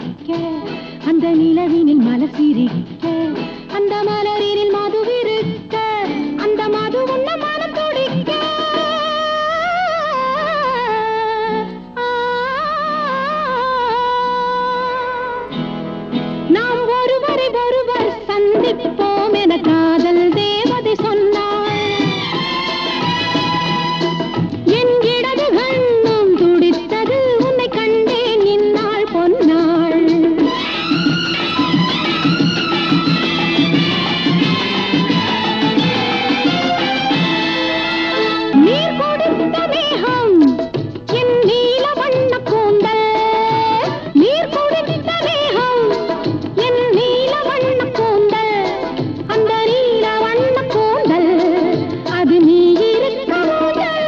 சிரிக்க அந்த நிலவினில் மலர் சிரிக்க அந்த மலரினில் மதுவிருக்க அந்த மது உண்ண மனம் துடிக்க நாம் ஒருவரை ஒருவர் சந்திப்போம் என காதல் தேவதை சொன்னாள் என் இடது கண்ணும் துடித்தது உன்னை கண்டேன் இந்நாள் பொன்னாள் நீர் கொடுத்த மேகம் என் நீல வண்ண கூந்தல் நீர் கொடுத்த மேகம் என் நீல வண்ண கூந்தல் அந்த நீல வண்ண கூந்தல் அது நீ இருக்க முதல்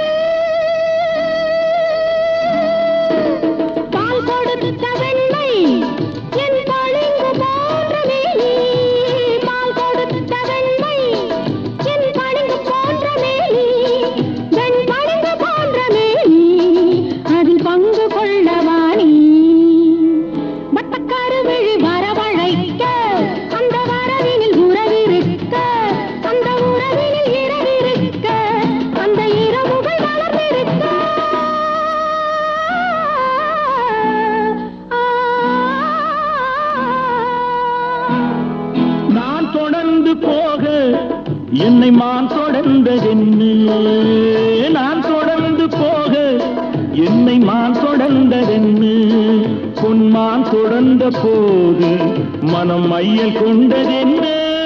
பால் கொடுத்த வெண்ணை என் பளிங்கு போன்ற மேனி பால் கொடுத்த வெண்ணை என் பளிங்கு போன்ற மேனி வெண் பளிங்கு போன்ற மேனி அதில் பங்கு கொள்ளவாணி வட்டக்காரு விழி வரவழைக்க அந்த வரவினில் உறவிருக்க அந்த உறவினில் இரவிருக்க அந்த இரவுகள் வளர்ந்திருக்க நான் தொடர்ந்து போக என்னை மான் தொடர்ந்ததென்னு நான் தொடர்ந்து போக என்னை மான் தொடர்ந்ததென்னு பொன்மான் தொடர்ந்த போது மனம் மையல் கொண்டதென்ன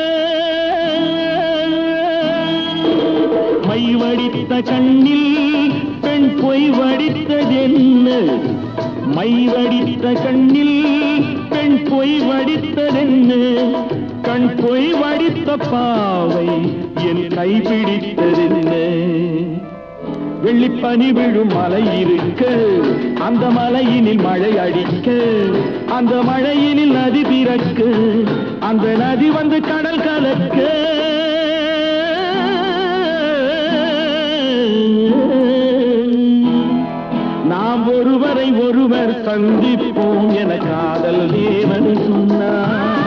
மை வடித்த கண்ணில் பெண் பொய் வடித்ததென்ன மை வடித்த கண்ணில் பெண் பொய் வடித்ததென்ன கண் பொய் வடித்த பாவை என் கை பிடித்ததென்ன வெள்ளிப்பனி விழும் மலை இருக்க அந்த மலையினில் மழை அடிக்க அந்த மழையினில் நதி பிறக்க அந்த நதி வந்து கடல் கலக்க நாம் ஒருவரை ஒருவர் சந்திப்போம் என காதல் தேவன் சொன்னார்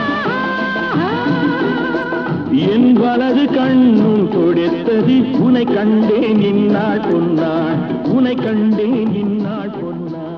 என் வலது கண்ணும் தொடுத்தது உனை கண்டேன் இந்நாள் பொன்னாள் உனை கண்டேன் இந்நாள் பொன்னாள்